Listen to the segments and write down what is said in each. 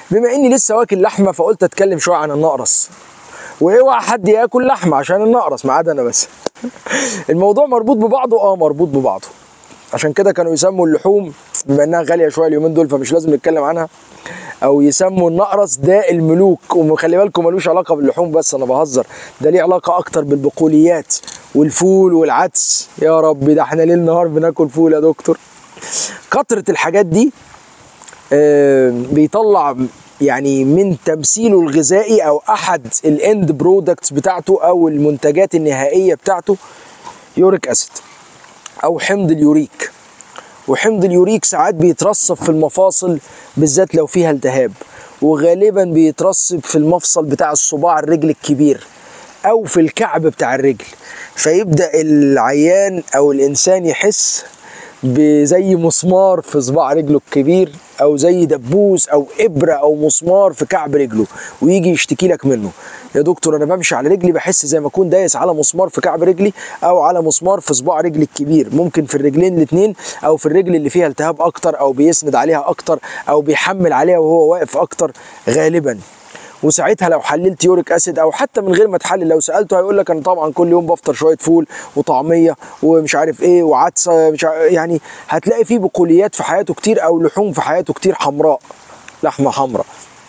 بما اني لسه واكل لحمه فقلت اتكلم شويه عن النقرس واوعى حد ياكل لحمه عشان النقرس ما عدا انا بس الموضوع مربوط ببعضه اه مربوط ببعضه عشان كده كانوا يسموا اللحوم بما انها غاليه شويه اليومين دول فمش لازم نتكلم عنها او يسموا النقرس داء الملوك وخلي بالكم ملوش علاقه باللحوم بس انا بهزر ده ليه علاقه اكتر بالبقوليات والفول والعدس يا رب ده احنا ليل نهار بناكل فول يا دكتور كتره الحاجات دي آه، بيطلع يعني من تمثيله الغذائي او احد الاند برودكتس بتاعته او المنتجات النهائيه بتاعته يوريك اسيد او حمض اليوريك وحمض اليوريك ساعات بيترسب في المفاصل بالذات لو فيها التهاب وغالبا بيترسب في المفصل بتاع الصباع الرجل الكبير او في الكعب بتاع الرجل فيبدا العيان او الانسان يحس بزي مسمار في صباع رجله الكبير او زي دبوس او ابره او مسمار في كعب رجله ويجي يشتكي لك منه يا دكتور انا بمشي على رجلي بحس زي ما اكون دايس على مسمار في كعب رجلي او على مسمار في صباع رجلي الكبير ممكن في الرجلين الاثنين او في الرجل اللي فيها التهاب اكتر او بيسند عليها اكتر او بيحمل عليها وهو واقف اكتر غالبا وساعتها لو حللت يوريك اسيد او حتى من غير ما تحلل لو سالته هيقول لك انا طبعا كل يوم بفطر شويه فول وطعميه ومش عارف ايه وعدس مش عارف يعني هتلاقي فيه بقوليات في حياته كتير او لحوم في حياته كتير حمراء لحمه حمراء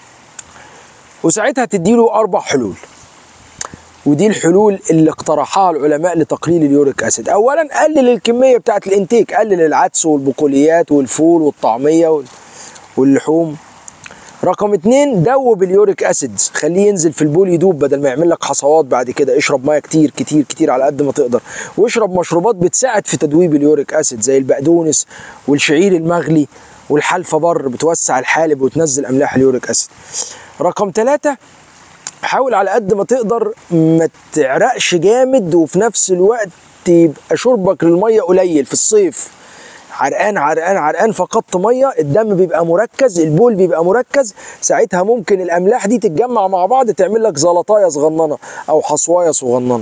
وساعتها تديله اربع حلول ودي الحلول اللي اقترحها العلماء لتقليل اليوريك اسيد اولا قلل الكميه بتاعه الانتيك قلل العدس والبقوليات والفول والطعميه وال- واللحوم رقم اتنين دوب اليوريك اسيد خليه ينزل في البول يدوب بدل ما يعمل لك حصوات بعد كده اشرب ميه كتير كتير كتير على قد ما تقدر واشرب مشروبات بتساعد في تدويب اليوريك اسيد زي البقدونس والشعير المغلي والحلفة بر بتوسع الحالب وتنزل املاح اليوريك اسيد رقم ثلاثة حاول على قد ما تقدر ما تعرقش جامد وفي نفس الوقت يبقى شربك للميه قليل في الصيف عرقان عرقان عرقان فقدت ميه الدم بيبقى مركز البول بيبقى مركز ساعتها ممكن الاملاح دي تتجمع مع بعض تعمل لك زلطايه صغننه او حصوايه صغننه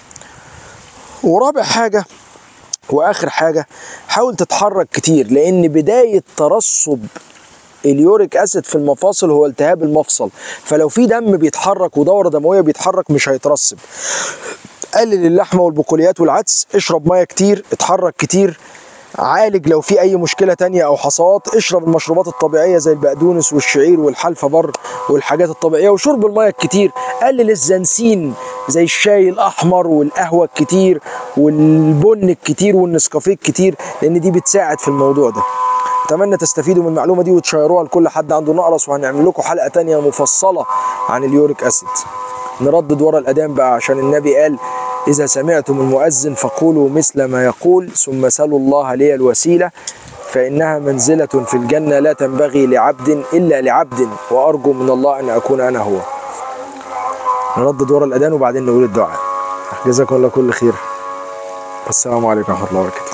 ورابع حاجه واخر حاجه حاول تتحرك كتير لان بدايه ترسب اليوريك اسيد في المفاصل هو التهاب المفصل فلو في دم بيتحرك ودوره دمويه بيتحرك مش هيترسب قلل اللحمه والبقوليات والعدس اشرب ميه كتير اتحرك كتير عالج لو في اي مشكله تانية او حصوات اشرب المشروبات الطبيعيه زي البقدونس والشعير والحلفة بر والحاجات الطبيعيه وشرب الميه الكتير قلل الزنسين زي الشاي الاحمر والقهوه الكتير والبن الكتير والنسكافيه الكتير لان دي بتساعد في الموضوع ده اتمنى تستفيدوا من المعلومه دي وتشيروها لكل حد عنده نقرس وهنعمل لكم حلقه تانية مفصله عن اليوريك اسيد نردد ورا الاذان بقى عشان النبي قال اذا سمعتم المؤذن فقولوا مثل ما يقول ثم سلوا الله لي الوسيله فانها منزله في الجنه لا تنبغي لعبد الا لعبد وارجو من الله ان اكون انا هو نردد ورا الاذان وبعدين نقول الدعاء جزاكم الله كل خير السلام عليكم ورحمه الله وبركاته